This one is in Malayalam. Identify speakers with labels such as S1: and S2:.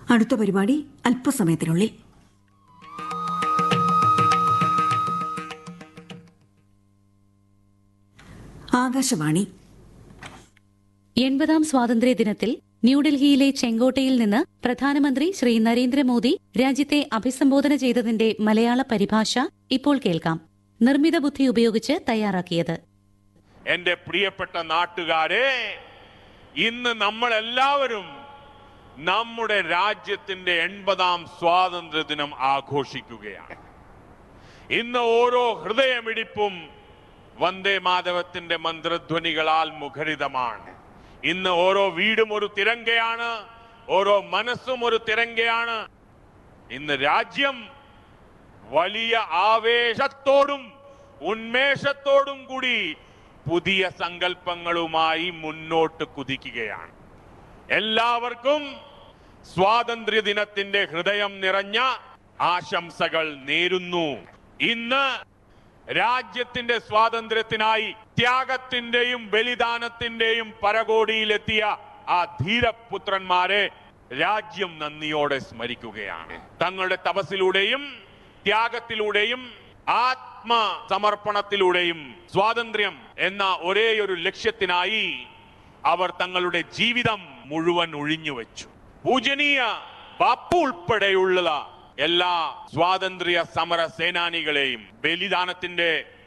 S1: അടുത്ത പരിപാടി അല്പസമയത്തിനുള്ളിൽ ആകാശവാണി
S2: എൺപതാം സ്വാതന്ത്ര്യ ദിനത്തിൽ ന്യൂഡൽഹിയിലെ ചെങ്കോട്ടയിൽ നിന്ന് പ്രധാനമന്ത്രി ശ്രീ നരേന്ദ്രമോദി രാജ്യത്തെ അഭിസംബോധന ചെയ്തതിന്റെ മലയാള പരിഭാഷ ഇപ്പോൾ കേൾക്കാം നിർമ്മിത ബുദ്ധി ഉപയോഗിച്ച് തയ്യാറാക്കിയത്
S3: എന്റെ പ്രിയപ്പെട്ട നാട്ടുകാരെ ഇന്ന് നമ്മൾ എല്ലാവരും നമ്മുടെ രാജ്യത്തിന്റെ എൺപതാം സ്വാതന്ത്ര്യ ദിനം ആഘോഷിക്കുകയാണ് ഇന്ന് ഓരോ ഹൃദയമിടിപ്പും വന്ദേ മാധവത്തിന്റെ മന്ത്രധ്വനികളാൽ മുഖരിതമാണ് ഇന്ന് ഓരോ വീടും ഒരു തിരങ്കയാണ് ഓരോ മനസ്സും ഒരു തിരങ്കയാണ് ഇന്ന് രാജ്യം വലിയ ആവേശത്തോടും ഉന്മേഷത്തോടും കൂടി പുതിയ സങ്കല്പങ്ങളുമായി മുന്നോട്ട് കുതിക്കുകയാണ് എല്ലാവർക്കും സ്വാതന്ത്ര്യ ദിനത്തിന്റെ ഹൃദയം നിറഞ്ഞ ആശംസകൾ നേരുന്നു ഇന്ന് രാജ്യത്തിന്റെ സ്വാതന്ത്ര്യത്തിനായി ത്യാഗത്തിന്റെയും ബലിദാനത്തിന്റെയും പരകോടിയിലെത്തിയ ആ ധീരപുത്രന്മാരെ രാജ്യം നന്ദിയോടെ സ്മരിക്കുകയാണ് തങ്ങളുടെ തപസ്സിലൂടെയും ത്യാഗത്തിലൂടെയും ആത്മസമർപ്പണത്തിലൂടെയും സ്വാതന്ത്ര്യം എന്ന ഒരേയൊരു ലക്ഷ്യത്തിനായി അവർ തങ്ങളുടെ ജീവിതം മുഴുവൻ ഒഴിഞ്ഞുവെച്ചു പൂജനീയ ബാപ്പു ഉൾപ്പെടെയുള്ള എല്ലാ സ്വാതന്ത്ര്യ സമര സേനാനികളെയും ബലിദാനത്തിന്റെ